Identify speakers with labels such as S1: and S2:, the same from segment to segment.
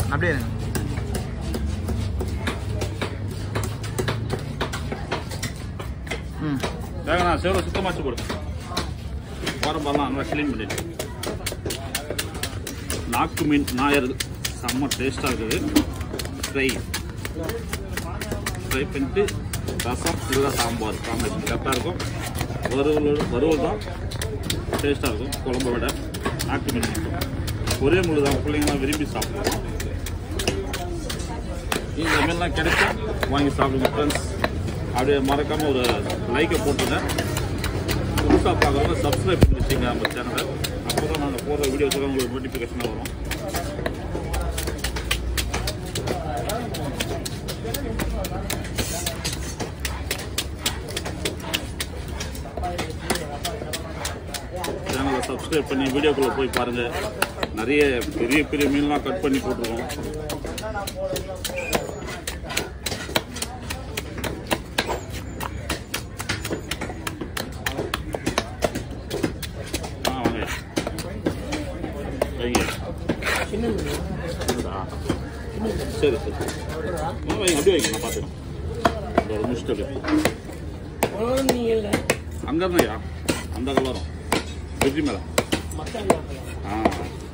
S1: அப்படியே இருங்க. ம்
S2: வேகண்ணா சேவலை சுத்தமாச்சு போடு வாரம் பாருலாம் நல்லா க்ளீன் பண்ணிட்டு நாக்கு மீன் நாயர் செம்ம டேஸ்ட்டாக இருக்குது ஃப்ரை ஃப்ரை பண்ணிட்டு ரசம் இல்லை சாம்பார் காம்பினேஷன் கரெக்டாக இருக்கும் வறுவல் வறுவல் தான் டேஸ்ட்டாக இருக்கும் குழம்பை விட நாக்கு மீன் மட்டும் ஒரே முழு தான் பிள்ளைங்களாம் விரும்பி சாப்பிடுவோம் இந்த மீன்லாம் கிடைச்சா வாங்கி சாப்பிடுங்க ஃப்ரெண்ட்ஸ் அப்படியே மறக்காமல் ஒரு லைக்கை போட்டுருங்க புதுசாக பார்க்குறவங்க சப்ஸ்கிரைப் பண்ணி வச்சுங்க நம்ம சேனலை அப்போ தான் நாங்கள் போடுற வீடியோஸுக்கு உங்களுக்கு நோட்டிஃபிகேஷனாக வரும் சேனலை சப்ஸ்கிரைப் பண்ணி வீடியோக்குள்ளே போய் பாருங்கள் நிறைய பெரிய பெரிய மீன்லாம் கட் பண்ணி போட்டிருக்கோம் ஆ வாங்க வைங்க சின்னதா? சரி சரி ஆ, வைங்க அப்படியே வைங்க நான் பார்த்துக்கிறேன் இந்த ஒரு முடிச்சுட்டு அங்கே இருந்தையா அந்த கலரும் பிரிட்ஜி மேலே ஆ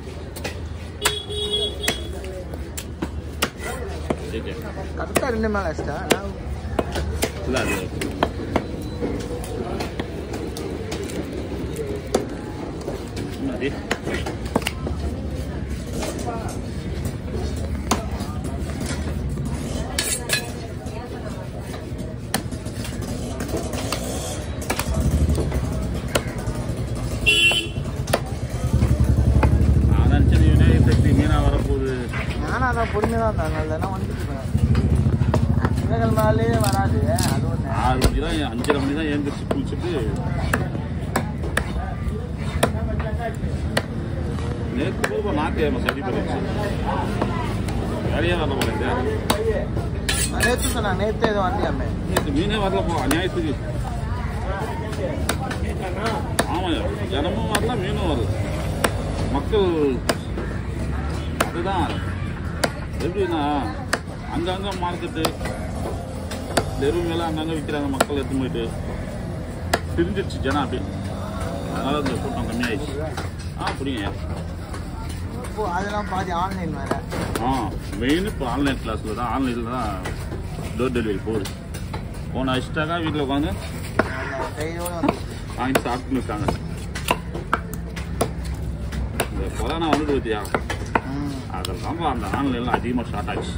S2: சரி
S1: கரெக்டாக ரெண்டு மேலே வச்சிட்டா நான்
S2: இல்லை அது என்னது நான் நினச்சேன் விநாயகர் சக்தி மீனாக வரப்போகுது
S1: நானும் அதான் பொறுமையாக தான் இருந்தேன் இல்லைன்னா வந்துட்டு திங்கக்கிழமைனாலே வராது அது ஒன்று
S2: ஆறு மணி தான் அஞ்சரை மணி தான் எழுந்திரிச்சு குளிச்சுட்டு நேற்று போக ஞாயிற்றுக்கிழமை சரி பண்ணிச்சு வேலையே வரல போல
S1: நேற்று சொன்னாங்க நேற்று எதுவும் வந்தியாமே
S2: நேற்று மீனே வரல போ அநியாயத்துக்கு ஆமாம் ஜனமும் வரல மீனும் வரல மக்கள் அதுதான் எப்படின்னா அங்கங்கே மார்க்கெட்டு தெருவு மேலே அங்கங்கே விற்கிறாங்க மக்கள் எடுத்து போயிட்டு பிரிஞ்சிருச்சு ஜனம் அப்படி அதனால இந்த கூட்டம் கம்மியாயிடுச்சு ஆ பிடிங்க
S1: இப்போ அதெல்லாம் பாதி ஆன்லைன் வேறு
S2: ஆ மெயின் இப்போ ஆன்லைன் கிளாஸில் தான் ஆன்லைனில் தான் டோர் டெலிவரி போகுது போன அடிச்சிட்டாக்கா வீட்டில் உட்காந்து
S1: கையோடு வந்து
S2: வாங்கி சாப்பிட்டுன்னு இருக்காங்க இந்த கொரோனா வந்து பத்தியா
S1: ம்
S2: அதில் தான் அந்த ஆன்லைனில் அதிகமாக ஸ்டார்ட் ஆச்சு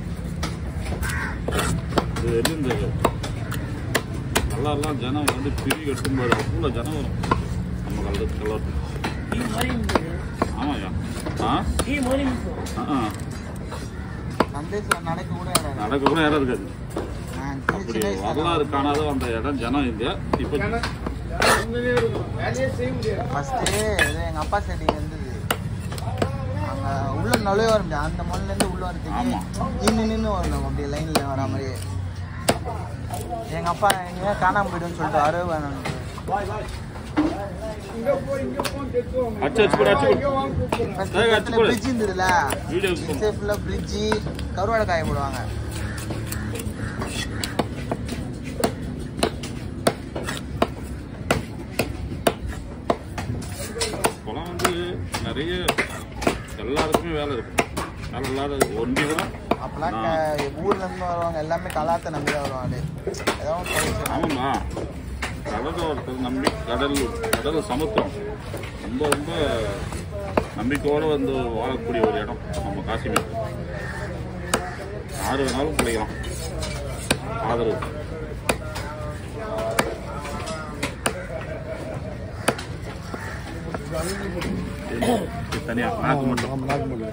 S2: இது வந்து இந்த கலர்லாம் ஜனம் வந்து பிரி கட்டும்போது அவ்வளோ ஜனம் வரும் நம்ம கலர் கலர் ஆமாய்யா ஆ ஆ ஆ
S1: சந்தேஷத்தில் நடக்க கூட இடம் இல்லை.
S2: நடக்க கூட இடம் இருக்காது
S1: நான்
S2: அப்படி
S1: சின்ன வயசுல
S2: வரலாறு காணாத அந்த இடம் ஜனம் இல்லையா இப்போ
S1: ஃபஸ்ட்டு இது எங்கள் அப்பா சைடு இருந்தது அங்கே உள்ள நுழைய வர முடியாது அந்த மண்ணிலேருந்து உள்ள
S2: ஆமா.
S1: வரதுக்கு நின்று நின்று வரணும் அப்படி லைனில் வர மாதிரி எங்கள் அப்பா எங்கேயா காணாம போயிடுன்னு சொல்லிட்டு அரவு வேணும்
S2: அச்சு அச்சு கூட அச்சு கூட ஏய், அடிச்சு போடு.
S1: பிரிட்ஜ் இருந்ததுல
S2: வீடியோ
S1: ஃபுல்லாக பிரிட்ஜி கருவாடை காய போடுவாங்க
S2: குளம் வந்து நிறைய எல்லாருக்குமே வேலை இருக்கும் வேலை இல்லாத ஒன்றி தான்
S1: அப்போலாம் க- ஊர்ல இருந்து வருவாங்க எல்லாமே கலாத்தை நம்பி தான் வருவாங்க ஏதோ ஒரு தொழில் செய்வாங்க.
S2: ஆமாம்மா கடலோரத்தை நம்பி கடல் கடல் சமுத்திரம் ரொம்ப ரொம்ப நம்பிக்கையோடு வந்து வாழக்கூடிய ஒரு இடம் நம்ம காஷ்மீர் யார் வேணாலும் பிழைக்கலாம் ஆதரவு இது தனியா நாக்கு மட்டும்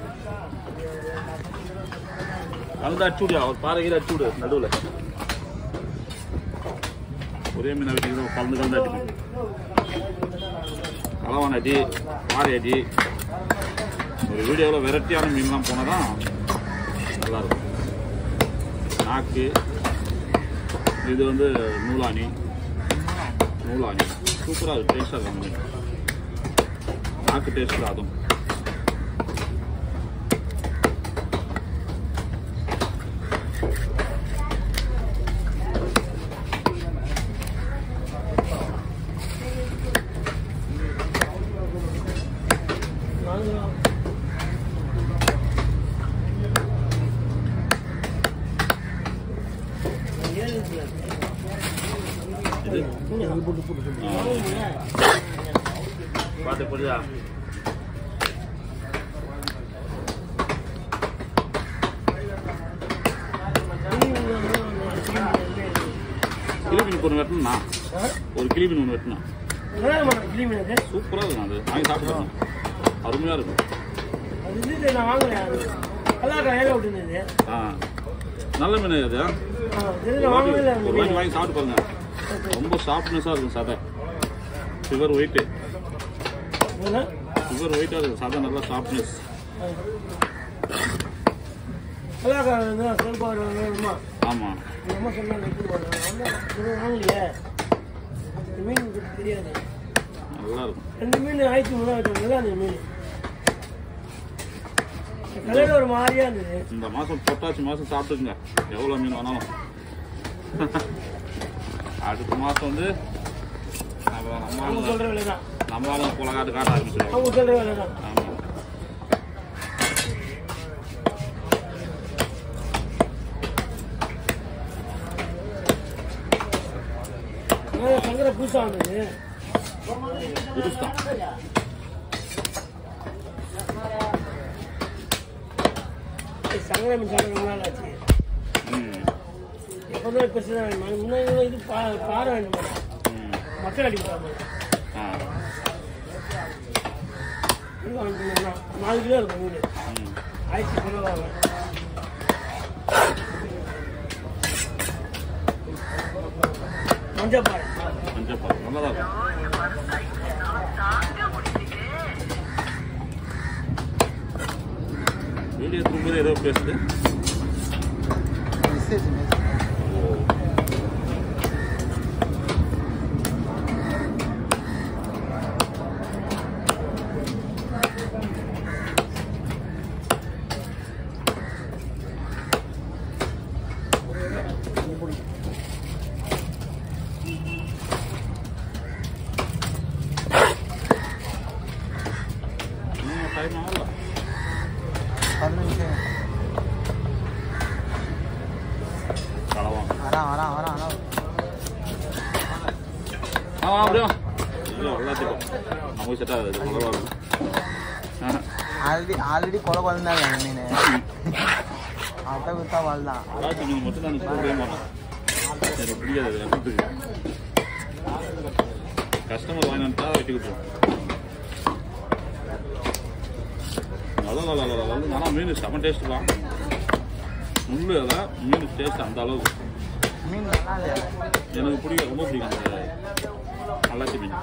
S2: கலந்து அடிச்சு விடியா ஒரு பாறையில் அடிச்சு விடு நடுவில் ஒரே மீனை வெட்டிக்கிறோம் கலந்து கலந்து அடிக்கணும் கலவான் அடி பாறை அடி ஒரு வீடியோவில் வெரைட்டியான மீன்லாம் போனால் தான் நல்லாயிருக்கும் நாக்கு இது வந்து நூலாணி நூலாணி சூப்பராக இருக்குது டேஸ்ட்டாக இருக்கும் மீன் நாக்கு டேஸ்ட்டில் அதுவும்
S3: போட்டு போட்டு போட்டு
S2: பார்த்து புரியுதா கிளி மீன் ஒன்று வெட்டணும்ண்ணா ஒரு கிளி மீன் ஒன்று வெட்டணும்
S3: கிளி மீன் அது
S2: சூப்பராக இருக்கும் அது வாங்கி சாப்பிட்டு அருமையாக இருக்கும்
S3: அது இது நான் வாங்குறேன் அது நல்லா கையில விட்டுருந்தது
S2: ஆ நல்ல மீன் அது
S3: ஆ, தெரிஞ்சு வாங்கவே இல்லை அந்த
S2: ஒரு வாங்கி
S3: மீன்.
S2: வாங்கி சாப்பிட்டு பாருங்க ரொம்ப சாஃப்ட்னஸாக இருக்கும் சதை சுகர் ஒயிட்டு
S3: என்ன?
S2: சுகர் ஒயிட்டாக இருக்கும் சதை நல்லா சாஃப்ட்னஸ்
S3: நல்லா க- செயல்பாடு வேணுமா
S2: ஆமாம்
S3: எங்க அம்மா சொன்னாங்க எப்படி பண்ணுவாங்க அம்மா, இது வாங்கலையே இந்த மீன் எனக்கு தெரியாது
S2: நல்லா இருக்கும்
S3: ரெண்டு மீன் ஆயிரத்தி மூணு வச்சாங்க அந்த மீன் கலர் ஒரு மாதிரியா இருந்தது
S2: இந்த மாதம் பொட்டாச்சி மாதம் சாப்பிட்டுக்குங்க எவ்வளோ மீன் வேணாலும் அடுத்த மாதம் வந்து அப்புறம் நம்ம
S3: அவங்க
S2: ஆளுங்க
S3: சொல்ற விலை தான்
S2: நம்ம ஆளுங்க புலகாட்டு காட்ட ஆரம்பிச்சிடுவோம்
S3: அவங்க சொல்ற விலை தான்
S2: ஆமாம்
S3: அதான் சங்கர புதுசா வந்தது
S2: புதுசு தான்
S3: சங்கர மீன் சாப்பிட ரொம்ப நாள் ஆச்சு
S2: ம்
S3: எப்போதும் பெருசு தான் வேணும் முன்னாடி இது பா பாறை வேணும்
S2: ம்
S3: மக்கள் அடிக்கிறாங்க
S2: ஆ
S3: இது வாங்கிக்கணும்னா நாலு கிலோ இருக்கும் மீன்
S2: ம்
S3: ஆயிரத்தி கிலோ ஆகும் மஞ்சள் பாறை
S2: மஞ்சப்பா நல்லா தான் இருக்கும் வீடியோ தூங்கும்போது ஏதோ பேசுது
S1: மெசேஜ்
S2: இன்னும் டைம் ஆகல
S1: பதினஞ்சு
S2: களவான்
S1: வரான் வரான் வரான் வரான்
S2: ஆ அப்படியா இல்லை எல்லாத்துக்கும் நமக்கு செட் ஆகுது களவாக இருக்கும் ஆ
S1: ஆல்ரெடி ஆல்ரெடி கொலை குழந்தான் அந்த மீன் அவட்ட குத்தா வாழ்தான்
S2: ராஜி மீன் மட்டும் நான் சாப்பிடவே மாட்டேன் எனக்கு பிடிக்காது அது ரசத்துக்கு கஸ்டமர் வாங்கி வந்துட்டா வெட்டி கொடுத்துருவோம் நல்லா நல்லா நல்லா நல்லா ஆனால் மீன் செம டேஸ்ட் தான் முள்ளு அதான் மீன் டேஸ்ட் அந்த அளவுக்கு
S1: மீன் நல்லா இல்லையா
S2: எனக்கு பிடிக்கும் ரொம்ப பிடிக்கும் அந்த நல்லாச்சி மீன்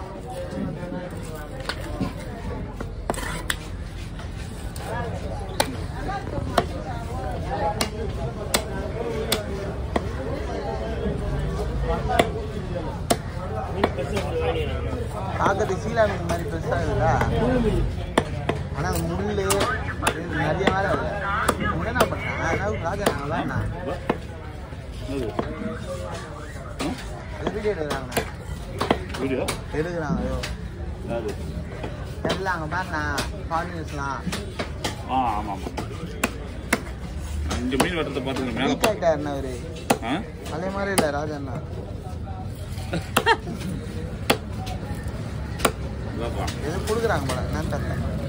S3: மீன் பெருசு வாங்கிடுறாங்க
S1: பார்க்கறதுக்கு சீலா மீன் மாதிரி பெருசா இருக்குதா
S3: முள்ளு மீன்
S1: ஆனா அந்த முள்ளு இது நிறைய வேலை இல்லை என்ன பண்ணேன் அதாவது ராஜா நான் விளாட்னா
S2: என்னது
S1: அது வீடியோ எடுக்கிறாங்கண்ணா
S2: வீடியோ
S1: எடுக்கிறாங்க ஐயோ
S2: என்னது
S1: தெரியல அங்கே பாருண்ணா ஃபாரினர்ஸ்லாம்
S2: ஆ ஆமாம் ஆமாம் இங்கே மீன் வெட்டத்தை பார்த்துங்க மேலே
S1: வீக் ஆகிட்டாருண்ணா அவரு
S2: ஆ
S1: அதே மாதிரி இல்லை ராஜாண்ணா
S2: இதாப்பா
S1: எது கொடுக்குறாங்க போல என்னன்னு தெரியல